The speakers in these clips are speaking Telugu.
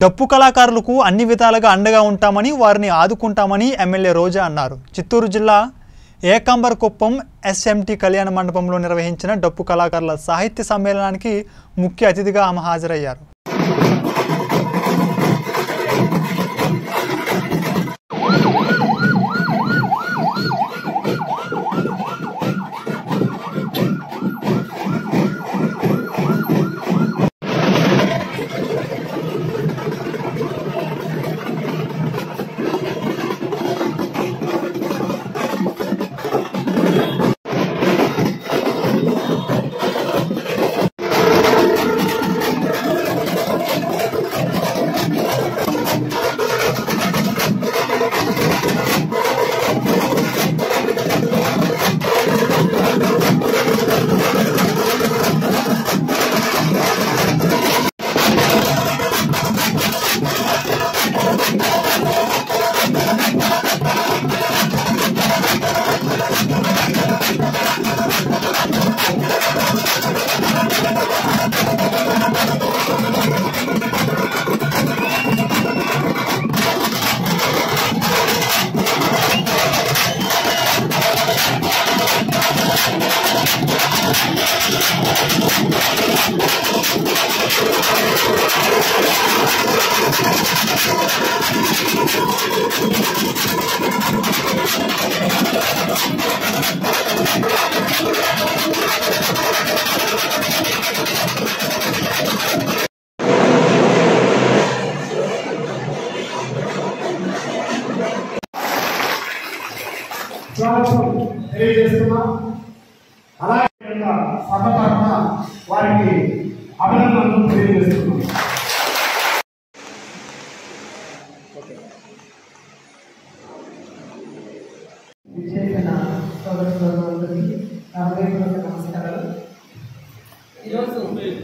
డప్పు కళాకారులకు అన్ని విధాలుగా అండగా ఉంటామని వారిని ఆదుకుంటామని ఎమ్మెల్యే రోజా అన్నారు చిత్తూరు జిల్లా ఏకాంబరకుప్పం ఎస్ఎంటి కళ్యాణ మండపంలో నిర్వహించిన డప్పు కళాకారుల సాహిత్య సమ్మేళనానికి ముఖ్య అతిథిగా ఆమె హాజరయ్యారు స్వాగతం తెలియజేస్తున్నాం అలాగే యొక్క సభ తరఫున వారికి అభినందనలు తెలియజేస్తున్నాం విజయన సోదర సోదరులకి నా హృదయపూర్వక నమస్కారాలు ఈరోజు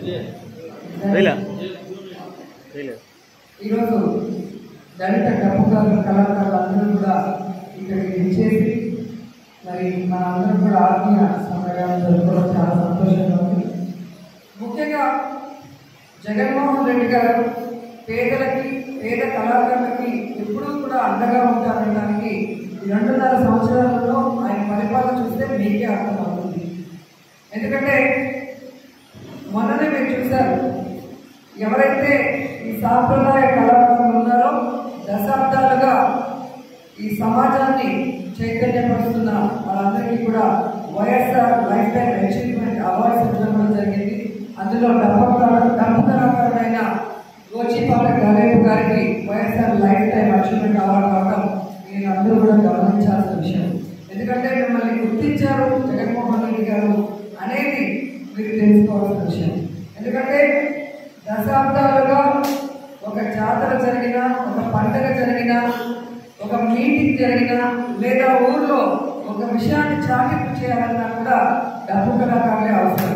ఈరోజు దళిత డబ్బుకారుల కళాకారులు అందరూ కూడా ఇక్కడికి విచ్చేసి మరి మన అందరం కూడా ఆత్మీయ సమ్మేళనం జరుపుకోవడం చాలా సంతోషంగా ఉంది ముఖ్యంగా జగన్మోహన్ రెడ్డి గారు పేదలకి పేద కళాకారులకి ఎప్పుడూ కూడా అండగా ఉంటారనడానికి ఈ రెండున్నర సంవత్సరాలలో ఆయన పరిపాలన చూస్తే మీకే అర్థమవుతుంది ఎందుకంటే మొన్ననే మీరు చూశారు ఎవరైతే ఈ సాంప్రదాయ కళాకారులు ఉన్నారో దశాబ్దాలుగా ఈ సమాజాన్ని చైతన్యపరుస్తున్న వాళ్ళందరికీ కూడా YSR lifetime achievement awards ఇవ్వడం జరిగింది అందులో డబ్బు డబ్బు కళాకారుడైన గోచిపాల గలేపు గారికి YSR lifetime achievement award రావడం మీరు అందరూ కూడా గమనించాల్సిన విషయం ఎందుకంటే మిమ్మల్ని గుర్తించారు జగన్మోహన్ రెడ్డి గారు అనేది మీరు తెలుసుకోవాల్సిన విషయం ఎందుకంటే దశాబ్దాలుగా ఒక జాతర జరిగినా ఒక పండగ జరిగినా ఒక మీటింగ్ జరిగినా లేదా ఊర్లో ఒక విషయాన్ని చాటింపు చేయాలన్నా కూడా డబ్బు కళాకారులే అవసరం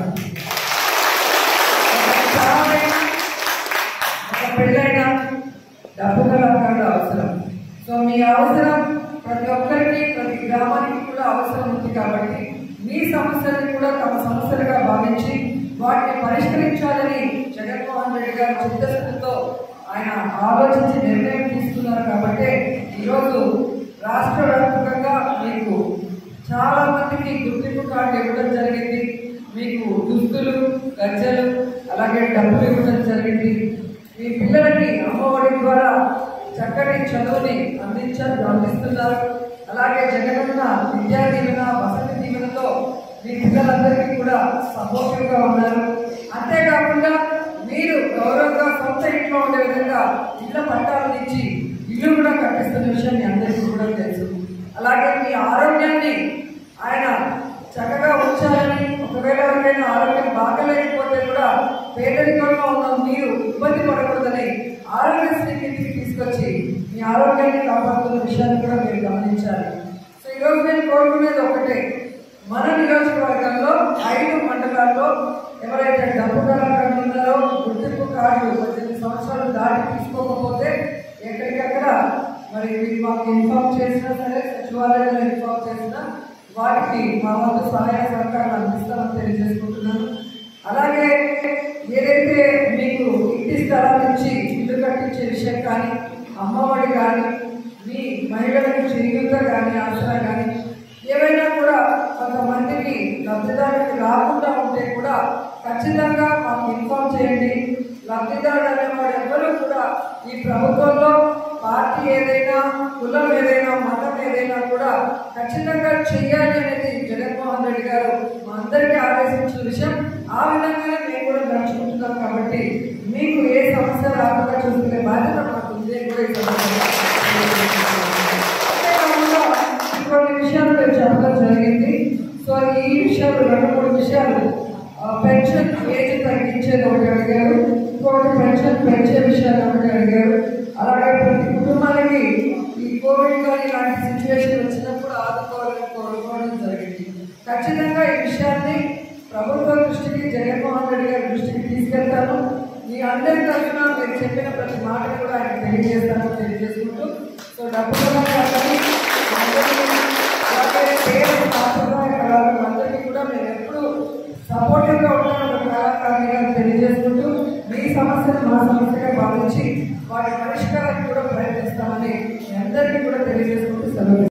ఒక చావైనా, ఒక పెళ్ళైనా డబ్బు కళాకారులు అవసరం సో మీ అవసరం ప్రతి ఒక్కరికి ప్రతి గ్రామానికి కూడా అవసరం ఉంది కాబట్టి మీ సమస్యలను కూడా తమ సమస్యలుగా భావించి వాటిని పరిష్కరించాలని జగన్మోహన్ రెడ్డి గారు చిత్తశుద్ధితో ఆయన ఆలోచించి నిర్ణయం తీసుకున్నారు కాబట్టి ఈరోజు రాష్ట్ర వ్యాప్తంగా మీకు చాలా మందికి గుర్తింపు కార్డు ఇవ్వడం జరిగింది మీకు దుస్తులు గజ్జలు అలాగే డబ్బులు ఇవ్వడం జరిగింది మీ పిల్లలకి అమ్మఒడి ద్వారా చక్కటి చదువుని అందించారు అందిస్తున్నారు అలాగే జగనన్న విద్యా దీవెన వసతి దీవెనతో మీ పిల్లలందరికీ కూడా సపోర్టివ్గా ఉన్నారు అంతేకాకుండా మీరు గౌరవంగా సొంత ఇంట్లో ఉండే విధంగా ఇళ్ల పట్టాలు ఇచ్చి ఇల్లు కూడా కట్టిస్తున్న విషయం మీ అందరికీ కూడా తెలుసు అలాగే మీ ఆరోగ్యాన్ని ఆయన చక్కగా ఉంచాలని ఒకవేళ ఎవరికైనా ఆరోగ్యం బాగలేకపోతే కూడా పేదరికంలో ఉన్న మీరు ఇబ్బంది పడకూడదని ఆరోగ్యశ్రీ కిందికి తీసుకొచ్చి మీ ఆరోగ్యాన్ని కాపాడుతున్న విషయాన్ని కూడా మీరు గమనించాలి సో ఈరోజు నేను కోరుకునేది ఒకటే మన నియోజకవర్గంలో ఐదు మండలాల్లో ఎవరైతే డబ్బు కళాకారులు ఉన్నారో గుర్తింపు కార్డు పద్దెనిమిది సంవత్సరాలు దాటి తీసుకోకపోతే ఎక్కడికక్కడ మరి మీరు మాకు ఇన్ఫార్మ్ చేసినా సరే సచివాలయంలో ఇన్ఫార్మ్ చేసినా వాటికి మా వంతు సహాయ సహకారాలు అందిస్తామని తెలియజేసుకుంటున్నాను అలాగే ఏదైతే మీకు మీకు ఇంటి స్థలాలు ఇచ్చి ఇల్లు కట్టించే విషయం కానీ అమ్మఒడి కానీ మీ మహిళలకు చేయూత కానీ ఆసరా కానీ ఏవైనా కూడా కొంతమందికి లబ్ధిదారులకు రాకుండా ఉంటే కూడా ఖచ్చితంగా మాకు ఇన్ఫార్మ్ చేయండి లబ్ధిదారులు అనేవాడు ఎవరు కూడా ఈ ప్రభుత్వంలో పార్టీ ఏదైనా కులం ఏదైనా మతం ఏదైనా కూడా ఖచ్చితంగా చెయ్యాలి అనేది జగన్మోహన్ రెడ్డి గారు మా అందరికీ ఆదేశించిన విషయం ఆ విధంగానే మేము కూడా నడుచుకుంటున్నాం కాబట్టి మీకు ఏ సమస్య రాకుండా చూసుకునే బాధ్యత మాకు ఉంది అని కూడా ఈ సందర్భంగా అంతేకాకుండా కొన్ని విషయాలు నేను చెప్పడం జరిగింది సో ఈ విషయాలు రెండు మూడు విషయాలు ఆ, పెన్షన్ ఏజ్ తగ్గించేది ఒకటి అడిగారు ఇంకొకటి పెన్షన్ పెంచే విషయాలు ఒకటి అడిగారు అలాగే ప్రతి కుటుంబానికి ఈ కోవిడ్ కానీ ఇలాంటి సిచ్యువేషన్ వచ్చినప్పుడు ఆదుకోవాలని కోరుకోవడం జరిగింది ఖచ్చితంగా ఈ విషయాన్ని ప్రభుత్వ దృష్టికి జగన్మోహన్ రెడ్డి గారి దృష్టికి తీసుకెళ్తాను మీ అందరి తరఫున మీరు చెప్పిన ప్రతి మాట కూడా ఆయన తెలియజేస్తాను తెలియజేసుకుంటూ సో డబ్బు కళాకారులని అందరికీ అలాగే పేరు సాంప్రదాయ కళాకారులు అందరికీ కూడా మేము ఎప్పుడు సపోర్టివ్గా ఉంటాను ఒక కళాకారునిగా తెలియజేసుకుంటూ మీ సమస్యను మా సమస్యగా భావించి